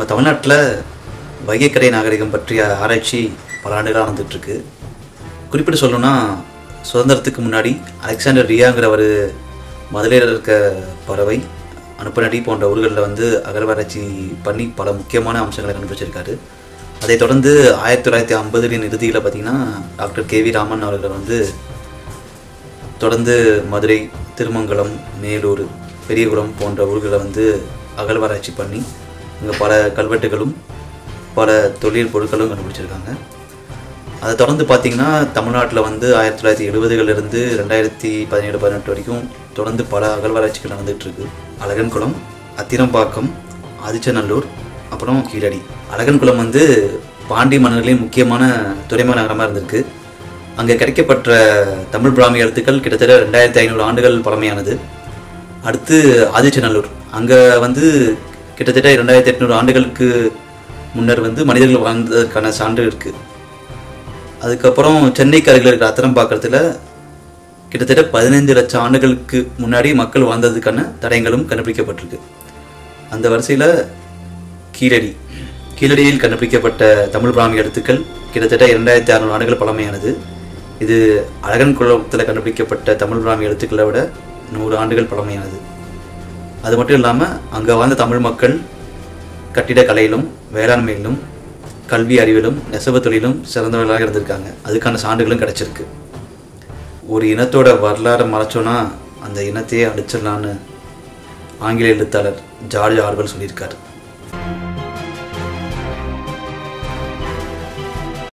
நம்ம தமிழ்நாட்டில் வைகைக்கரை நாகரிகம் பற்றிய ஆராய்ச்சி பல ஆண்டுகளாக நடந்துகிட்ருக்கு குறிப்பிட்டு சொல்லணும்னா சுதந்திரத்துக்கு முன்னாடி அலெக்சாண்டர் ரியாங்கிறவர் மதுரையில் இருக்க பறவை அனுப்பநடி போன்ற ஊர்களில் வந்து அகழ்வாராய்ச்சி பண்ணி பல முக்கியமான அம்சங்களை கண்டுபிடிச்சிருக்காரு அதைத் தொடர்ந்து ஆயிரத்தி தொள்ளாயிரத்தி ஐம்பதுகளின் இறுதியில் பார்த்தீங்கன்னா டாக்டர் கே வி ராமன் அவர்கள் வந்து தொடர்ந்து மதுரை திருமங்கலம் மேலூர் பெரியகுளம் போன்ற ஊர்களை வந்து அகழ்வாராய்ச்சி பண்ணி இங்கே பல கல்வெட்டுகளும் பல தொழில் பொருட்களும் கண்டுபிடிச்சிருக்காங்க அதை தொடர்ந்து பார்த்தீங்கன்னா தமிழ்நாட்டில் வந்து ஆயிரத்தி தொள்ளாயிரத்தி எழுபதுகளிலிருந்து ரெண்டாயிரத்தி பதினேழு பதினெட்டு வரைக்கும் தொடர்ந்து பல அகழ்வாராய்ச்சிகள் நடந்துகிட்டு இருக்கு அழகன்குளம் அத்திரம்பாக்கம் ஆதிச்சநல்லூர் அப்புறம் கீழடி அழகன்குளம் வந்து பாண்டி மன்னர்களின் முக்கியமான துறைமுக நகரமாக இருந்திருக்கு அங்கே கிடைக்கப்பட்ட தமிழ் பிராமி எழுத்துக்கள் கிட்டத்தட்ட ரெண்டாயிரத்தி ஐநூறு ஆண்டுகள் பழமையானது அடுத்து ஆதிச்சநல்லூர் அங்கே வந்து கிட்டத்தட்ட ரெண்டாயிரத்தி எட்நூறு ஆண்டுகளுக்கு முன்னர் வந்து மனிதர்கள் வாழ்ந்ததற்கான சான்று இருக்குது அதுக்கப்புறம் சென்னைக்கு அருகில் இருக்கிற அத்தரம்பாக்கத்தில் கிட்டத்தட்ட பதினைந்து லட்சம் ஆண்டுகளுக்கு முன்னாடி மக்கள் வாழ்ந்ததுக்கான தடயங்களும் கண்டுபிடிக்கப்பட்டிருக்கு அந்த வரிசையில் கீழடி கீழடியில் கண்டுபிடிக்கப்பட்ட தமிழ் பிராமி எழுத்துக்கள் கிட்டத்தட்ட இரண்டாயிரத்தி அறுநூறு ஆண்டுகள் பழமையானது இது அழகன் குளத்தில் கண்டுபிடிக்கப்பட்ட தமிழ் பிராமி எழுத்துக்களை விட நூறு ஆண்டுகள் பழமையானது அது மட்டும் இல்லாமல் அங்கே வாழ்ந்த தமிழ் மக்கள் கட்டிடக்கலையிலும் வேளாண்மையிலும் கல்வி அறிவிலும் நெசவு தொழிலும் சிறந்தவர்களாக இருந்திருக்காங்க அதுக்கான சான்றுகளும் கிடைச்சிருக்கு ஒரு இனத்தோட வரலாறை மறைச்சோன்னா அந்த இனத்தையே அழிச்சிடலான்னு ஆங்கில எழுத்தாளர் ஜார்ஜ் ஆர்வல் சொல்லியிருக்காரு